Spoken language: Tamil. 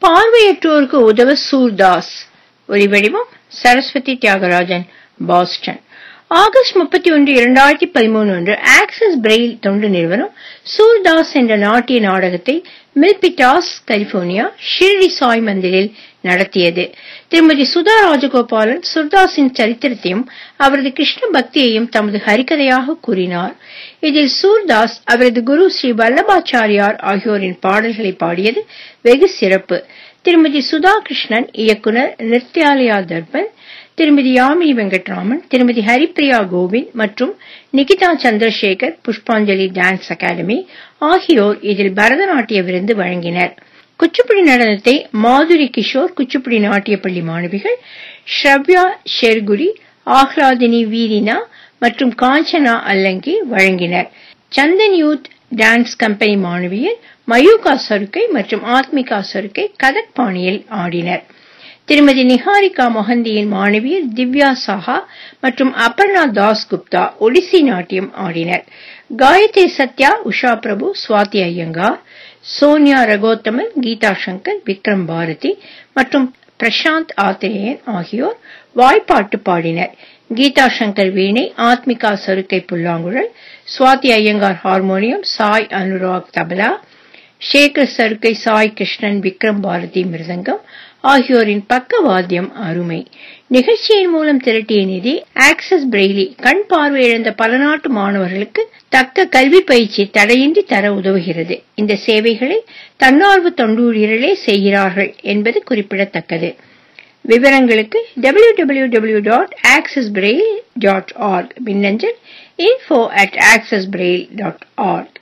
பார்வையற்றோருக்கு உதவ சூர்தாஸ் ஒலிவடிவம் சரஸ்வதி தியாகராஜன் பாஸ்டன் ஆகஸ்ட் முப்பத்தி ஒன்று இரண்டாயிரத்தி பதிமூணு அன்று ஆக்சஸ் பிரெயில் தொண்டு நிறுவனம் சூர்தாஸ் என்ற நாட்டிய நாடகத்தை மில்பிட்டாஸ் கலிபோர்னியா ஷிர்டி சாய் மந்திரில் நடத்தியது திருமதி சுதா ராஜகோபாலன் சுர்தாஸின் சரித்திரத்தையும் அவரது கிருஷ்ண பக்தியையும் தமது ஹரிக்கதையாக கூறினார் இதில் சூர்தாஸ் அவரது குரு ஸ்ரீ வல்லபாச்சாரியார் ஆகியோரின் பாடல்களை பாடியது வெகு சிறப்பு திருமதி சுதா கிருஷ்ணன் இயக்குனர் நித்யாலயா தர்பன் திருமதி யாமினி வெங்கட்ராமன் திருமதி ஹரிப்பிரியா கோவிந்த் மற்றும் நிகிதா சந்திரசேகர் புஷ்பாஞ்சலி டான்ஸ் அகாடமி ஆகியோர் இதில் பரதநாட்டிய விருது வழங்கினர் குச்சிப்புடி நடனத்தை மாதுரி கிஷோர் குச்சிப்புடி நாட்டிய பள்ளி மாணவிகள் ஸ்ரவ்யா ஷெர்குடி ஆஹ்லாதினி வீரினா மற்றும் காஞ்சனா அல்லங்கி வழங்கினர் சந்தன் யூத் டான்ஸ் கம்பெனி மாணவியர் மயூகா சருக்கை மற்றும் ஆத்மிகா சருக்கை கதக் பாணியில் ஆடினர் திருமதி நிஹாரிகா மொஹந்தியின் மாணவியர் திவ்யா சாஹா மற்றும் அபர்ணா தாஸ் குப்தா ஒடிசி நாட்டியம் ஆடினர் காயத்ரி சத்யா உஷா பிரபு சுவாதி ஐயங்கார் சோனியா ரகோத்தமன் கீதா சங்கர் விக்ரம் பாரதி மற்றும் பிரசாந்த் ஆத்திரேயன் ஆகியோர் வாய்ப்பாட்டு பாடினர் கீதா சங்கர் வீணை ஆத்மிகா சருக்கை புல்லாங்குழல் சுவாதி ஐயங்கார் ஹார்மோனியம் சாய் அனுராக் தபலா சேகர் சருக்கை சாய் கிருஷ்ணன் விக்ரம் பாரதி மிருதங்கம் ஆகியோரின் பக்கவாத்தியம் அருமை நிகழ்ச்சியின் மூலம் திரட்டிய நிதி ஆக்சஸ் பிரெய்லி கண் பார்வை இழந்த பல நாட்டு மாணவர்களுக்கு தக்க கல்வி பயிற்சி தடையின்றி தர உதவுகிறது இந்த சேவைகளை தன்னார்வ தொண்டூழியர்களே செய்கிறார்கள் என்பது குறிப்பிடத்தக்கது விவரங்களுக்கு W W W dot access braille dot org மின்னஞ்சல் info at access braille dot arc